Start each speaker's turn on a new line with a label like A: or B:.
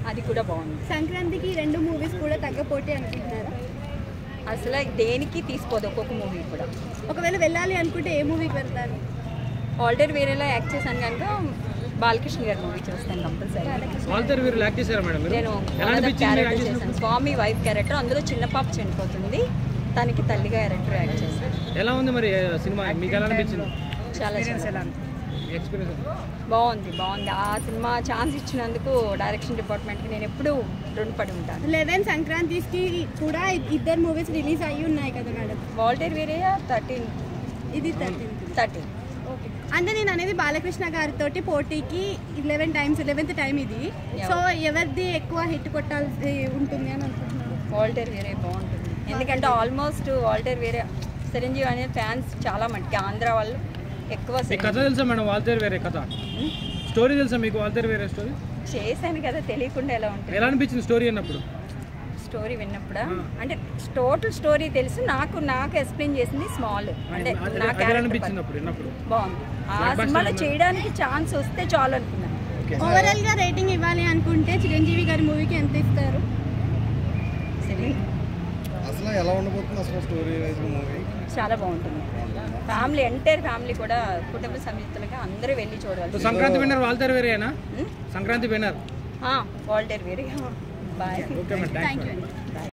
A: అది కూడా బాగుంది
B: సంక్రాంతికి ఈ రెండు మూవీస్ కూడా తగ్గ పోటీ అనుకుంటున్నారా
A: అసలు దేనికి తీసుకోదు ఒక్కొక్క మూవీ కూడా
B: ఒకవేళ వెళ్ళాలి అనుకుంటే ఏ మూవీకి వెళ్తారు
A: ఆల్రెడీ వేరేలా యాక్ట్ చేశాను కనుక బాలకృష్ణ గారి మూవీ చూస్తాను కంపల్సరీ
C: వాల్తర్ వీరు యాక్ట్ చేశారా మేడం మీరు
A: నేను
C: ఎలా అనిపించింది మీరు
A: క్యారెక్టర్
C: యాక్ట్
A: చేశాను
C: చేసినప్పుడు?
A: స్వామి వైఫ్ క్యారెక్టర్ అందులో చిన్న పాప చనిపోతుంది తనకి తల్లిగా క్యారెక్టర్ యాక్ట్ చేశాను
C: ఎలా ఉంది మరి ఆ సినిమా మీకు ఎలా అనిపించింది
A: చాలా చాలా
C: ఎక్స్పీరియన్స్
A: బాగుంది బాగుంది ఆ సినిమా ఛాన్స్ ఇచ్చినందుకు డైరెక్షన్ డిపార్ట్మెంట్కి నేను ఎప్పుడూ రుణపడి ఉంటాను
B: లెవెన్ సంక్రాంతికి కూడా ఇద్దరు మూవీస్ రిలీజ్ అయ్యి ఉన్నాయి కదా మేడం
A: వాల్టర్ వేరే థర్టీన్
B: ఇది థర్టీన్
A: థర్టీన్
B: ఓకే అంటే నేను అనేది బాలకృష్ణ గారితో పోటీకి ఇలెవెన్ టైమ్స్ ఇలెవెన్త్ టైం ఇది సో ఎవరిది ఎక్కువ హిట్ కొట్టాల్సి ఉంటుంది అని అనుకుంటున్నాను
A: వాల్టర్ వేరే బాగుంటుంది ఎందుకంటే ఆల్మోస్ట్ వాల్టర్ వేరే చిరంజీవి అనే ఫ్యాన్స్ చాలా మటుకి ఆంధ్ర వాళ్ళు ఎక్కువ
C: మీకు కథ తెలుసా మేడం వాల్తేరు వేరే కథ స్టోరీ తెలుసా మీకు వాల్తేరు వేరే స్టోరీ
A: చేశాను కదా తెలియకుండా ఎలా ఉంటుంది
C: ఎలా అనిపించింది స్టోరీ అన్నప్పుడు
A: స్టోరీ విన్నప్పుడా అంటే టోటల్ స్టోరీ తెలుసు నాకు నాకు ఎక్స్ప్లెయిన్ చేసింది స్మాల్ అంటే
C: అది-
A: నా
C: అది ఎలా
A: క్యారెక్టర్
C: అనిపించింది అప్పుడు విన్నప్పుడు
A: బాగుంది ఆ సినిమాలో చేయడానికి ఛాన్స్ వస్తే చాలు అనుకున్నాను
B: ఓవరాల్ గా రేటింగ్ ఇవ్వాలి అనుకుంటే చిరంజీవి గారి మూవీకి ఎంత ఇస్తారు
A: సరే
D: అసలు ఎలా ఉండబోతుంది అసలు స్టోరీ వైజ్ మూవీ
A: చాలా బాగుంటుంది ఫ్యామిలీ ఎంటైర్ ఫ్యామిలీ కూడా కుటుంబ సమేతులుగా అందరూ వెళ్ళి చూడవాలి
C: సంక్రాంతి విన్నర్ వాల్తేరు వేరేనా Sankranti winner
A: Waltair Veerayya bye
C: okay madam thanks
B: thank you అండి